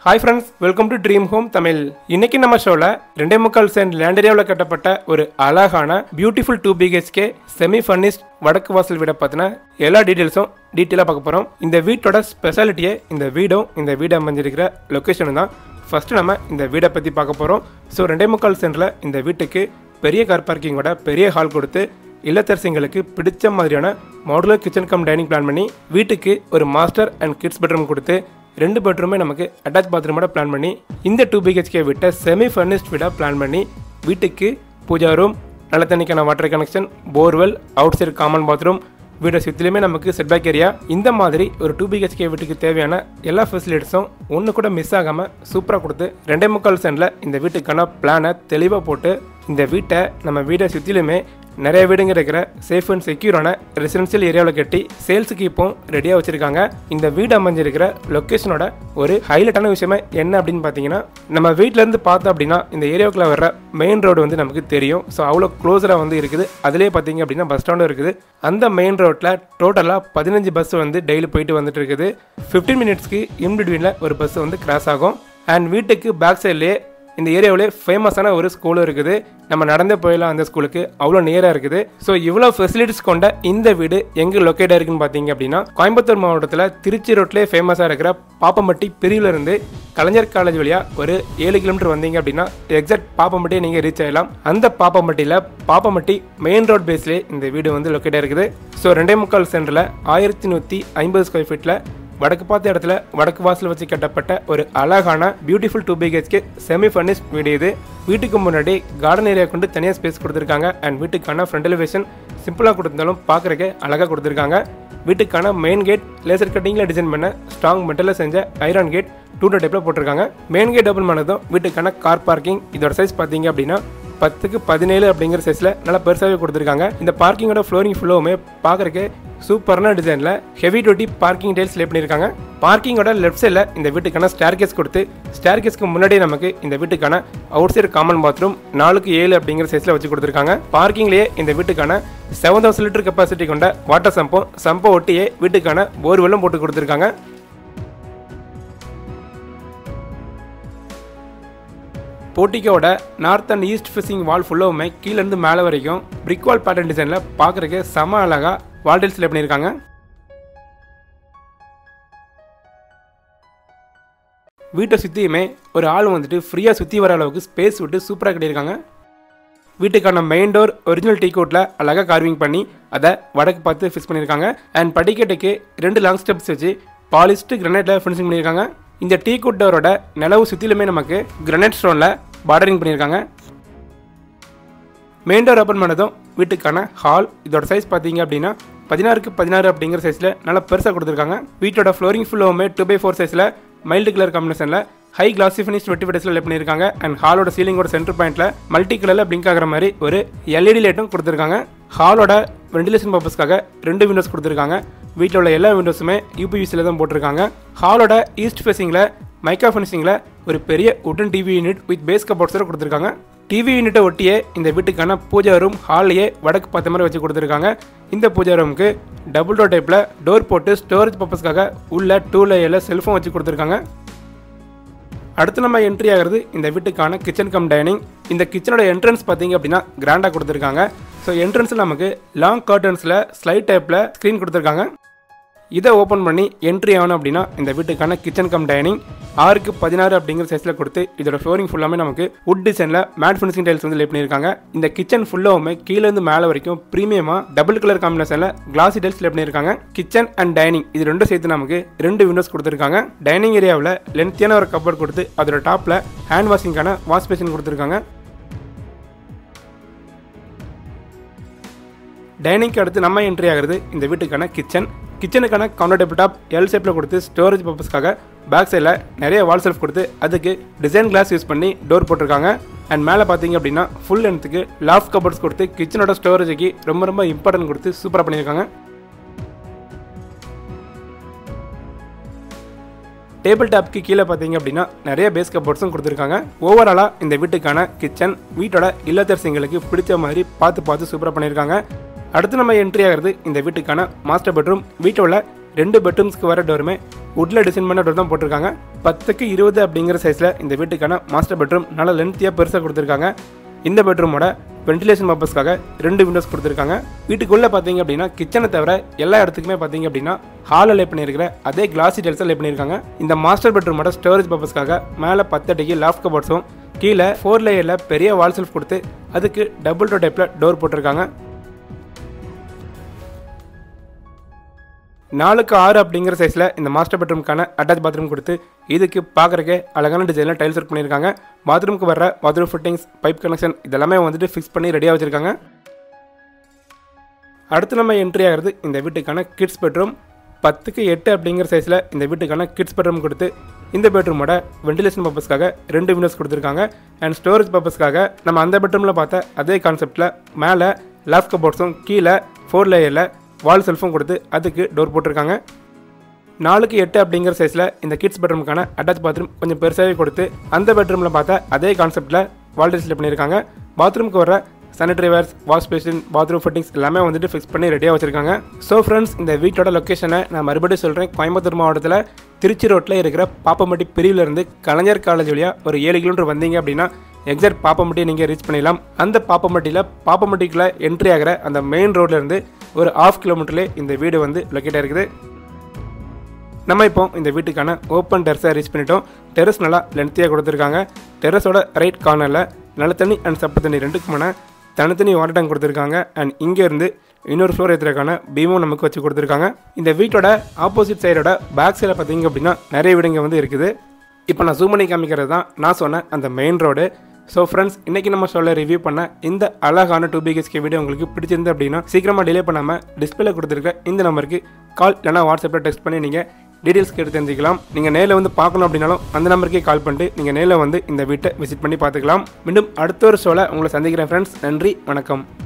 hi friends welcome to dream home Tamil இன்னைக்கு நம்ம ஷோவில் ரெண்டே முக்கால் சென்ட் லேண்ட் ஏரியாவில் கட்டப்பட்ட ஒரு அழகான beautiful two BHK semi furnished வடக்கு வாசல் வீடை பற்றின எல்லா டீட்டெயில்ஸும் டீட்டெயிலாக பார்க்க போகிறோம் இந்த வீட்டோட ஸ்பெஷாலிட்டியே இந்த வீடும் இந்த வீடு அமைஞ்சிருக்கிற லொக்கேஷனும் தான் ஃபஸ்ட்டு நம்ம இந்த வீடை பற்றி பார்க்க போகிறோம் ஸோ ரெண்டே முக்கால் சென்டில் இந்த வீட்டுக்கு பெரிய கார் பார்க்கிங்கோட பெரிய ஹால் கொடுத்து இல்லத்தரசிங்களுக்கு பிடிச்ச மாதிரியான modular kitchen cum dining plan பண்ணி வீட்டுக்கு ஒரு மாஸ்டர் அண்ட் கிட்ஸ் பெட்ரூம் கொடுத்து ரெண்டு பெட்ரூமே நமக்கு அட்டாச் பாத்ரூமோட பிளான் பண்ணி இந்த டூ பிஹெச்கே வீட்டை செமி ஃபர்னிஸ்ட் வீடாக பிளான் பண்ணி வீட்டுக்கு பூஜா ரூம் நல்ல தண்ணிக்கான water connection borewell outside common bathroom வீடை சுற்றிலுமே நமக்கு செட்பேக் ஏரியா இந்த மாதிரி ஒரு டூ பிஹெச்கே வீட்டுக்கு தேவையான எல்லா ஃபெசிலிட்டிஸும் ஒன்று கூட மிஸ் ஆகாமல் சூப்பராக கொடுத்து ரெண்டே முக்கால் சென்டில் இந்த வீட்டுக்கான பிளானை தெளிவாக போட்டு இந்த வீட்டை நம்ம வீடை சுற்றிலுமே நிறைய வீடுங்க இருக்கிற சேஃப் அண்ட் செக்யூரான ரெசிடென்சியல் ஏரியாவில் கட்டி சேல்ஸுக்கு இப்போ ரெடியாக வச்சுருக்காங்க இந்த வீடு அமைஞ்சிருக்கிற லொக்கேஷனோட ஒரு ஹைலைட்டான விஷயமா என்ன அப்படின்னு பார்த்தீங்கன்னா நம்ம வீட்டிலேருந்து பார்த்தோம் அப்படின்னா இந்த ஏரியாவுக்குள்ள வர்ற மெயின் ரோடு வந்து நமக்கு தெரியும் ஸோ அவ்வளோ க்ளோஸராக வந்து இருக்குது அதிலே பார்த்தீங்க அப்படின்னா பஸ் ஸ்டாண்டும் இருக்குது அந்த மெயின் ரோட்டில் டோட்டலாக பதினஞ்சு பஸ் வந்து டெய்லி போயிட்டு வந்துட்டு இருக்குது ஃபிஃப்டீன் மினிட்ஸ்க்கு இன்பிட்வீனில் ஒரு பஸ் வந்து கிராஸ் ஆகும் அண்ட் வீட்டுக்கு பேக் சைட்லேயே இந்த ஏரியாவிலே ஃபேமஸான ஒரு ஸ்கூலும் இருக்குது நம்ம நடந்தே போயிடலாம் அந்த ஸ்கூலுக்கு அவ்வளோ நியராக இருக்குது ஸோ இவ்வளோ ஃபெசிலிட்டிஸ் கொண்ட இந்த வீடு எங்கே லொக்கேட் இருக்குன்னு பார்த்தீங்க அப்படின்னா கோயம்புத்தூர் மாவட்டத்தில் திருச்சி ரோட்லேயே ஃபேமஸாக இருக்கிற பாப்பம்பட்டி பிரிவிலிருந்து கலைஞர் காலேஜ் வழியாக ஒரு ஏழு கிலோமீட்டர் வந்தீங்க அப்படின்னா எக்ஸாக்ட் பாப்பம்பட்டியை நீங்கள் ரீச் ஆகலாம் அந்த பாப்பம்பட்டியில் பாப்பம்பட்டி மெயின் ரோட் பேஸ்லேயே இந்த வீடு வந்து லொக்கேட் இருக்குது ஸோ ரெண்டே முக்கால் சென்டரில் ஆயிரத்தி நூற்றி ஐம்பது ஸ்கொயர் ஃபீட்டில் வடக்கு பார்த்த இடத்துல வடக்கு வாசல் வச்சு கட்டப்பட்ட ஒரு அழகான beautiful two BHK semi furnished வீடு இது வீட்டுக்கு முன்னாடி கார்டன் ஏரியா கொண்டு தனியாக ஸ்பேஸ் கொடுத்துருக்காங்க அண்ட் வீட்டுக்கான ஃப்ரண்ட் எலிவேஷன் சிம்பிளாக கொடுத்தாலும் பார்க்குறக்கே அழகாக கொடுத்துருக்காங்க வீட்டுக்கான மெயின் கேட் லேசர் கட்டிங்கில் டிசைன் பண்ண ஸ்ட்ராங் மெட்டலில் செஞ்ச ஐரான் கேட் டூ டோ டைப்பில் போட்டிருக்காங்க மெயின் கேட் ஓப்பன் பண்ணதும் வீட்டுக்கான கார் பார்க்கிங் இதோட சைஸ் பார்த்தீங்க அப்படின்னா பத்துக்கு பதினேழு அப்படிங்கிற சைஸில் நல்லா பெருசாகவே கொடுத்துருக்காங்க இந்த பார்க்கிங்கோட ஃப்ளோரிங் ஃபுல்லோவுமே பார்க்குறக்கு சூப்பரான டிசைனில் heavy duty parking tiles lay பண்ணியிருக்காங்க பார்க்கிங்கோட லெஃப்ட் சைடில் இந்த வீட்டுக்கான ஸ்டேர் கேஸ் கொடுத்து ஸ்டேர் கேஸ்க்கு முன்னாடியே நமக்கு இந்த வீட்டுக்கான அவுட் சைடு காமன் பாத்ரூம் நாலுக்கு ஏழு அப்படிங்கிற சைஸில் வச்சு கொடுத்துருக்காங்க பார்க்கிங்லேயே இந்த வீட்டுக்கான செவன் தௌசண்ட் லிட்டர் கெப்பாசிட்டி கொண்ட வாட்டர் சம்பும் சம்பை ஒட்டியே வீட்டுக்கான போர்வெல்லும் போட்டு கொடுத்துருக்காங்க போட்டிக்கோட north and east facing wall ஃபுல்லாவுமே கீழேருந்து மேலே வரைக்கும் பிரிக் வால் பேட்டர்ன் டிசைனில் பார்க்குறக்கு செம அழகாக வால் டைல்ஸ் லே பண்ணியிருக்காங்க வீட்டை சுற்றியுமே ஒரு ஆள் வந்துட்டு ஃப்ரீயாக சுற்றி வர அளவுக்கு ஸ்பேஸ் விட்டு சூப்பராக கட்டியிருக்காங்க வீட்டுக்கான மெயின் டோர் ஒரிஜினல் டீ கோட்டில் அழகாக கார்விங் பண்ணி அதை வடக்கு பார்த்து ஃபிக்ஸ் பண்ணியிருக்காங்க அண்ட் படிக்கட்டுக்கு ரெண்டு லாங் ஸ்டெப்ஸ் வச்சு பாலிஸ்ட் கிரனைட்டில் ஃபினிஷிங் பண்ணியிருக்காங்க இந்த டீ கோட் டோரோட நிலவு சுற்றிலுமே நமக்கு கிரனைட் ஸ்டோனில் பார்டரிங் பண்ணியிருக்காங்க மெயின் டோர் ஓப்பன் பண்ணதும் வீட்டுக்கான ஹால் இதோட சைஸ் பார்த்தீங்க அப்படின்னா பதினாறுக்கு பதினாறு அப்படிங்கிற சைஸில் நல்லா பெருசாக கொடுத்துருக்காங்க வீட்டோட ஃப்ளோரிங் ஃபுல்லோவுமே டூ பை ஃபோர் சைஸில் mild colour combination high classy finish வெட்டி வெட்டிஸில் லே பண்ணியிருக்காங்க அண்ட் ஹாலோட சீலிங்கோட சென்டர் பாயிண்ட்டில் மல்டி கலரில் பிளிங்க் ஆகிற மாதிரி ஒரு எல்இடி லைட்டும் கொடுத்துருக்காங்க ஹாலோட வெண்டிலேஷன் பர்பஸ்க்காக ரெண்டு விண்டோஸ் கொடுத்துருக்காங்க வீட்டில் உள்ள எல்லா விண்டோஸுமே யூபிவிசியில் தான் போட்டிருக்காங்க ஹாலோட ஈஸ்ட் ஃபேஸிங்கில் மைக்கா ஃபினிஷிங்கில் ஒரு பெரிய உடன் டிவி யூனிட் வித் பேஸ் கபோர்ட்ஸோட கொடுத்துருக்காங்க டிவி யூனிட்டை ஒட்டியே இந்த வீட்டுக்கான பூஜா ரூம் ஹால்லையே வடக்கு பார்த்த மாதிரி வச்சு கொடுத்துருக்காங்க இந்த பூஜா ரூமுக்கு டபுள் டோர் டைப்பில் டோர் போட்டு ஸ்டோரேஜ் பர்பஸ்க்காக உள்ள டூ லேயரில் செல்ஃபோன் வச்சு கொடுத்துருக்காங்க அடுத்து நம்ம என்ட்ரி ஆகிறது இந்த வீட்டுக்கான கிச்சன் கம் டைனிங் இந்த கிச்சனோட என்ட்ரன்ஸ் பார்த்தீங்க அப்படின்னா கிராண்டாக கொடுத்துருக்காங்க ஸோ என்ட்ரன்ஸில் நமக்கு லாங் கர்டன்ஸில் ஸ்லைட் டைப்பில் ஸ்க்ரீன் கொடுத்துருக்காங்க இதை ஓப்பன் பண்ணி என்ட்ரி ஆகணும் அப்படின்னா இந்த வீட்டுக்கான கிச்சன் கம் டைனிங் ஆறுக்கு பதினாறு அப்படிங்கிற சைஸில் கொடுத்து இதோட ஃப்ளோரிங் ஃபுல்லாமே நமக்கு உட் டிசைனில் மேட் ஃபினிஷிங் டைல்ஸ் வந்து லே பண்ணியிருக்காங்க இந்த கிச்சன் ஃபுல்லாவுமே கீழேருந்து மேலே வரைக்கும் ப்ரீமியமாக டபுள் கலர் காம்பினேஷனில் கிளாசி டைல்ஸ் லே பண்ணியிருக்காங்க கிச்சன் அண்ட் டைனிங் இது ரெண்டும் சேர்த்து நமக்கு ரெண்டு விண்டோஸ் கொடுத்துருக்காங்க டைனிங் ஏரியாவில் லென்த்தியான ஒரு கப்பர் கொடுத்து அதோட டாப்பில் ஹேண்ட் வாஷிங்கான வாஷ் பேஷன் கொடுத்துருக்காங்க டைனிங்க்கு அடுத்து நம்ம என்ட்ரி ஆகிறது இந்த வீட்டுக்கான கிச்சன் கிச்சனுக்கான கவுண்டர் டேபிள் டாப் எல் ஷேப்பில் கொடுத்து ஸ்டோரேஜ் பர்பஸ்க்காக பேக் சைடில் நிறைய வால் செல்ஃப் கொடுத்து அதுக்கு டிசைன் கிளாஸ் யூஸ் பண்ணி டோர் போட்டிருக்காங்க அண்ட் மேலே பார்த்தீங்க அப்படின்னா ஃபுல் லென்த்துக்கு லாஃப்ட் கபோர்ட்ஸ் கொடுத்து கிச்சனோட ஸ்டோரேஜுக்கு ரொம்ப ரொம்ப இம்பார்ட்டன்ட் கொடுத்து சூப்பராக பண்ணியிருக்காங்க டேபிள் டாப்க்கு கீழே பார்த்தீங்க அப்படின்னா நிறைய பேஸ் கபோர்ட்ஸும் கொடுத்துருக்காங்க ஓவராலாக இந்த வீட்டுக்கான கிச்சன் வீட்டோட இல்லத்தரசிங்களுக்கு பிடிச்ச மாதிரி பார்த்து பார்த்து சூப்பராக பண்ணியிருக்காங்க அடுத்து நம்ம என்ட்ரி ஆகிறது இந்த வீட்டுக்கான மாஸ்டர் பெட்ரூம் வீட்டோட ரெண்டு பெட்ரூம்ஸ்க்கு வர டோருமே வுட்டில் டிசைன் பண்ண டோர் தான் போட்டிருக்காங்க பத்துக்கு இருபது அப்படிங்கிற சைஸில் இந்த வீட்டுக்கான மாஸ்டர் பெட்ரூம் நல்லா லென்த்தியாக பெருசாக கொடுத்துருக்காங்க இந்த பெட்ரூமோட வென்டிலேஷன் பர்பஸ்க்காக ரெண்டு விண்டோஸ் கொடுத்துருக்காங்க வீட்டுக்குள்ளே பார்த்தீங்க அப்படின்னா கிச்சனை தவிர எல்லா இடத்துக்குமே பார்த்தீங்க அப்படின்னா ஹாலில் லே பண்ணியிருக்கிற அதே கிளாசி டெல்ஸில் லே பண்ணியிருக்காங்க இந்த மாஸ்டர் பெட்ரூமோட ஸ்டோரேஜ் பர்பஸ்க்காக மேலே பத்து அடிக்கு லாஃப்ட் கபோர்ட்ஸும் கீழே ஃபோர் லேயரில் பெரிய வால் செல்ஃப் கொடுத்து அதுக்கு டபுள் டோ டைப்பில் டோர் போட்டிருக்காங்க நாலுக்கு ஆறு அப்படிங்கிற சைஸில் இந்த மாஸ்டர் பெட்ரூம்க்கான அட்டாச் பாத்ரூம் கொடுத்து இதுக்கு பார்க்குறக்கே அழகான டிசைனில் டைல்ஸ் ஒர்க் பண்ணியிருக்காங்க பாத்ரூமுக்கு வர பாத்ரூம் ஃபிட்டிங்ஸ் பைப் கனெக்ஷன் இதெல்லாமே வந்துட்டு ஃபிக்ஸ் பண்ணி ரெடியாக வச்சுருக்காங்க அடுத்து நம்ம என்ட்ரி ஆகிறது இந்த வீட்டுக்கான கிட்ஸ் பெட்ரூம் பத்துக்கு எட்டு அப்படிங்கிற சைஸில் இந்த வீட்டுக்கான கிட்ஸ் பெட்ரூம் கொடுத்து இந்த பெட்ரூமோட வென்டிலேஷன் பர்பஸ்க்காக ரெண்டு விண்டோஸ் கொடுத்துருக்காங்க அண்ட் ஸ்டோரேஜ் பர்பஸ்க்காக நம்ம அந்த பெட்ரூமில் பார்த்த அதே கான்செப்டில் மேலே லாஃப்ட் கபோர்ட்ஸும் கீழே ஃபோர் லேயரில் வால் செல்ஃபும் கொடுத்து அதுக்கு டோர் போட்டிருக்காங்க நாலுக்கு எட்டு அப்படிங்கிற சைஸில் இந்த கிட்ஸ் பெட்ரூமுக்கான அட்டாச் பாத்ரூம் கொஞ்சம் பெருசாகவே கொடுத்து அந்த பெட்ரூமில் பார்த்த அதே கான்செப்டில் வால் டிஸ்பிளே பண்ணியிருக்காங்க பாத்ரூமுக்கு வர sanitary wares wash basin bathroom fittings எல்லாமே வந்துட்டு ஃபிக்ஸ் பண்ணி ரெடியாக வச்சிருக்காங்க ஸோ ஃப்ரெண்ட்ஸ் இந்த வீட்டோட லொக்கேஷனை நான் மறுபடியும் சொல்கிறேன் கோயம்புத்தூர் மாவட்டத்தில் திருச்சி ரோட்டில் இருக்கிற பாப்பம்பட்டி பிரிவிலிருந்து கலைஞர் காலேஜ் வழியாக ஒரு ஏழு கிலோமீட்டர் வந்தீங்க அப்படின்னா எக்ஸாக்ட் பாப்பம்பட்டியை நீங்கள் ரீச் பண்ணிடலாம் அந்த பாப்பம்பட்டியில் பாப்பம்பட்டிக்குள்ளே என்ட்ரி ஆகிற அந்த மெயின் ரோட்லேருந்து ஒரு ஆஃப் கிலோமீட்டர்லேயே இந்த வீடு வந்து லொக்கேட் ஆயிருக்குது நம்ம இப்போ இந்த வீட்டுக்கான ஓப்பன் டெரஸை ரீச் பண்ணிட்டோம் டெரஸ் நல்லா லென்த்தியாக கொடுத்துருக்காங்க டெரஸோட ரைட் கார்னரில் நல்ல தண்ணி அண்ட் சப்பு தண்ணி ரெண்டுக்குமான தனித்தனி வாட்டர் டேங்க் கொடுத்துருக்காங்க அண்ட் இங்கேருந்து இன்னொரு ஃப்ளோர் ஏற்றுறதுக்கான பீமும் நமக்கு வச்சு கொடுத்துருக்காங்க இந்த வீட்டோட ஆப்போசிட் சைடோட பேக் சைடில் பார்த்தீங்க அப்படின்னா நிறைய வீடுங்க வந்து இருக்குது இப்போ நான் ஜூம் பண்ணி காமிக்கிறது தான் நான் சொன்ன அந்த மெயின் ரோடு ஸோ ஃப்ரெண்ட்ஸ் இன்றைக்கி நம்ம சொல்ல ரிவ்யூ பண்ண இந்த அழகான டூ பிஹெச்கே வீடியோ உங்களுக்கு பிடிச்சிருந்து அப்படின்னா சீக்கிரமாக டிலே பண்ணாமல் டிஸ்பிளே கொடுத்துருக்க இந்த நம்பருக்கு கால் இல்லைனா வாட்ஸ்அப்பில் டெக்ஸ்ட் பண்ணி நீங்கள் டீட்டெயில்ஸ் கேட்டு தெரிஞ்சுக்கலாம் நீங்கள் நேரில் வந்து பார்க்கணும் அப்படின்னாலும் அந்த நம்பருக்கே கால் பண்ணிட்டு நீங்கள் நேரில் வந்து இந்த வீட்டை விசிட் பண்ணி பார்த்துக்கலாம் மீண்டும் அடுத்த ஒரு ஷோவில் உங்களை சந்திக்கிறேன் ஃப்ரெண்ட்ஸ் நன்றி வணக்கம்